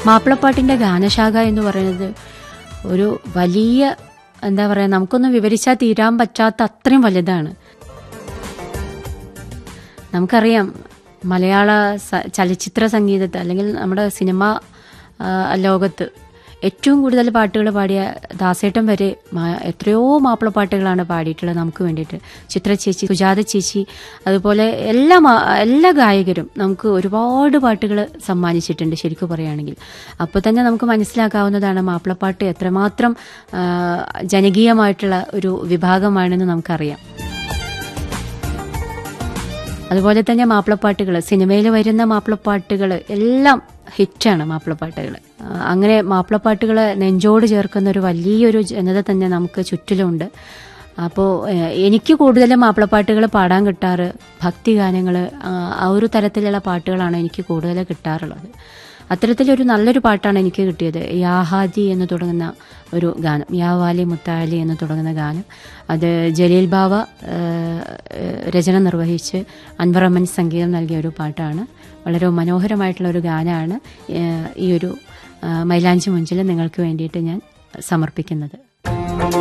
മാപ്പിളപ്പാട്ടിന്റെ ഗാനശാഖ എന്ന് പറയുന്നത് ഒരു വലിയ എന്താ പറയാ നമുക്കൊന്നും വിവരിച്ചാൽ തീരാൻ പറ്റാത്ത അത്രയും വലുതാണ് നമുക്കറിയാം മലയാള സ- ചലച്ചിത്ര സംഗീതത്തെ അല്ലെങ്കിൽ നമ്മുടെ സിനിമ ആ, ലോകത്ത് ഏറ്റവും കൂടുതൽ പാട്ടുകൾ പാടിയ ദാസേട്ടൻ വരെ മാ- എത്രയോ മാപ്പിളപ്പാട്ടുകളാണ് പാടിയിട്ടുള്ളത് നമുക്ക് വേണ്ടിയിട്ട് ചിത്ര ചേച്ചി സുജാത ചേച്ചി അതുപോലെ എല്ലാ മാ- എല്ലാ ഗായകരും നമുക്ക് ഒരുപാട് പാട്ടുകൾ സമ്മാനിച്ചിട്ടുണ്ട് ശരിക്കും പറയുകയാണെങ്കിൽ അപ്പോൾ തന്നെ നമുക്ക് മനസ്സിലാക്കാവുന്നതാണ് മാപ്പിളപ്പാട്ട് എത്രമാത്രം ആ, ജനകീയമായിട്ടുള്ള ഒരു വിഭാഗമാണെന്ന് നമുക്കറിയാം അതുപോലെ തന്നെ മാപ്പിളപ്പാട്ടുകൾ സിനിമയിൽ വരുന്ന മാപ്പിളപ്പാട്ടുകൾ എല്ലാം ഹിറ്റാണ് മാപ്പിളപ്പാട്ടുകൾ ആ, അങ്ങനെ മാപ്പിളപ്പാട്ടുകൾ നെഞ്ചോട് ചേർക്കുന്ന ഒരു വലിയൊരു ജനത തന്നെ നമുക്ക് ചുറ്റിലുമുണ്ട് അപ്പോൾ എനിക്ക് കൂടുതലും മാപ്പിളപ്പാട്ടുകൾ പാടാൻ കിട്ടാറ് ഭക്തിഗാനങ്ങൾ ആ ഒരു തരത്തിലുള്ള പാട്ടുകളാണ് എനിക്ക് കൂടുതൽ കിട്ടാറുള്ളത് അത്തരത്തിലൊരു നല്ലൊരു പാട്ടാണ് എനിക്ക് കിട്ടിയത് യാഹാദി എന്ന് തുടങ്ങുന്ന ഒരു ഗാനം യാവാലി മുത്താലി എന്ന് തുടങ്ങുന്ന ഗാനം അത് ജലീൽ ബാവ ആ, രചന നിർവഹിച്ച് അൻവർ അമ്മൻ സംഗീതം നൽകിയ ഒരു പാട്ടാണ് വളരെ മനോഹരമായിട്ടുള്ള ഒരു ഗാനമാണ് ഏ, ഈ ഒരു ആ, മൈലാഞ്ചി മുഞ്ചിൽ നിങ്ങൾക്ക് വേണ്ടിയിട്ട് ഞാൻ സമർപ്പിക്കുന്നത്